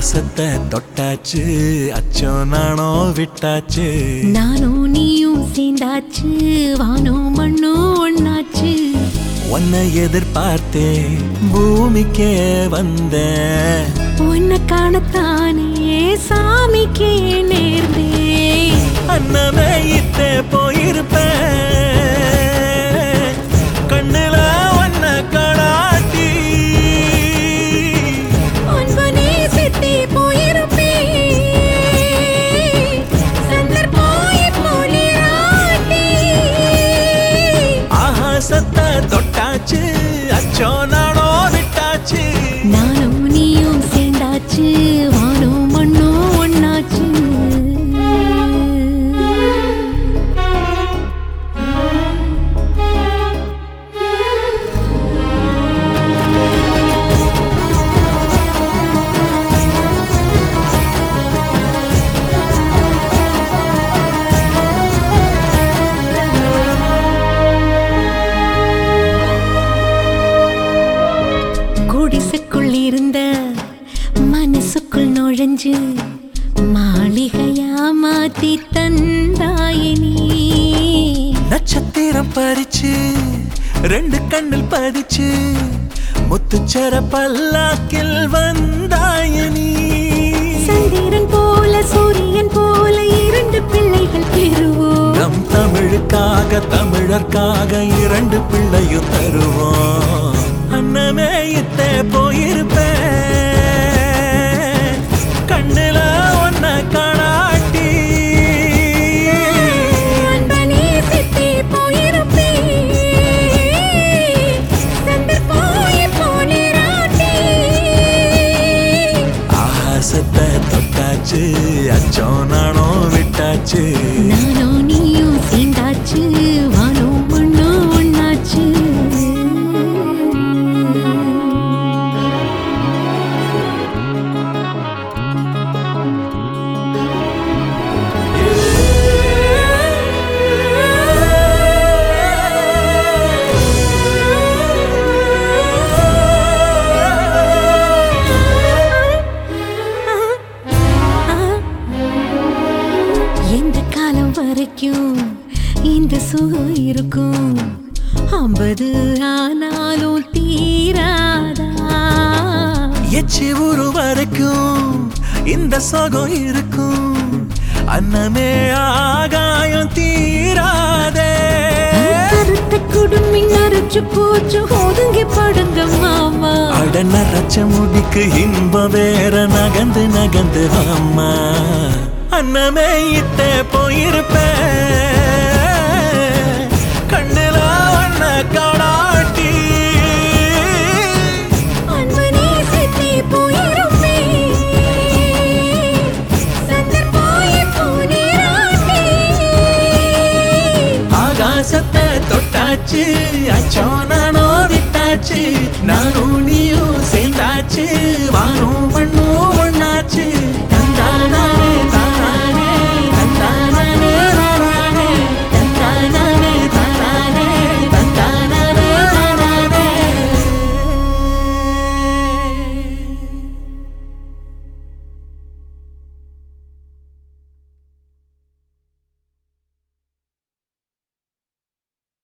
ஆகாசத்தை தொட்டாச்சு அச்சோ நானோ விட்டாச்சு நானும் நீயும் சேர்ந்தாச்சு வானும் மண்ணும் ஒண்ணாச்சு உன்னை எதிர்பார்த்தேன் பூமிக்கே வந்தேன் உன்னை காணத்தானே சாமிக்கே நேர்ந்தேன் அன்னமே இத்தே போயிருப்பேன் கண்ணுல ஒன்ன கடாட்டி அன்பனே சித்தி போயிருப்பேன் சந்தர்ப்பம் இப்போ நீராட்டி ஆகாசத்தை தொட்டாச்சு அச்சோ நானோ விட்டாச்சு நானும் நீயும் சேர்ந்தாச்சு வானும் மண்ணும் ஒண்ணாச்சு குடிசைக்குள் இருந்த மனசுக்குள் நுழைஞ்சு மாளிகையா மாத்தி தந்தாயினி நட்சத்திரம் பறிச்சு ரெண்டு கண்ணில் பதிச்சு முத்துச்சர பல்லாக்கில் வந்தாயனி சந்திரன் போல சூரியன் போல இரண்டு பிள்ளைகள் பெறுவோம் நம் தமிழுக்காக தமிழர்க்காக இரண்டு பிள்ளையும் தருவோம் அன்னமே இத்தே போயிருப்பேன் கண்ணுல ஒன்ன காணாட்டி அன்பனே சித்தி போயிருப்பேன் சந்தர்ப்பம் இப்போ நீராட்டி ஆசத்தை தொட்டாச்சு அச்சோ நானோ விட்டாச்சு நானும் நீயும் சேர்ந்தாச்சு வானும் மண்ணும் ஒண்ணாச்சு எந்த காலம் வரைக்கும் இந்த சுகம் இருக்கும் ஐம்பது ஆனாலும் தீராதா எச்சி ஊரு வரைக்கும் இந்த சோகம் இருக்கும் அன்னமே ஆகாயம் தீராதே கருத்த குடுமி நரைச்சு போச்சு ஒதுங்கி படுங்க மாமா அடன ரச்ச முடிக்கு இன்பம் வேற நகந்து நகந்து அம்மா அன்னமே இத்தே போயிருப்பேன் கண்ணுல ஒன்ன காடாட்டி அன்பனே சித்தி போயிருப்பேன் சந்தர்ப்பம் இப்போ நீராட்டி ஆகாசத்தை தொட்டாச்சு அச்சோ நானோ விட்டாச்சு நானும் நீயும் சேர்ந்தாச்சு வானும்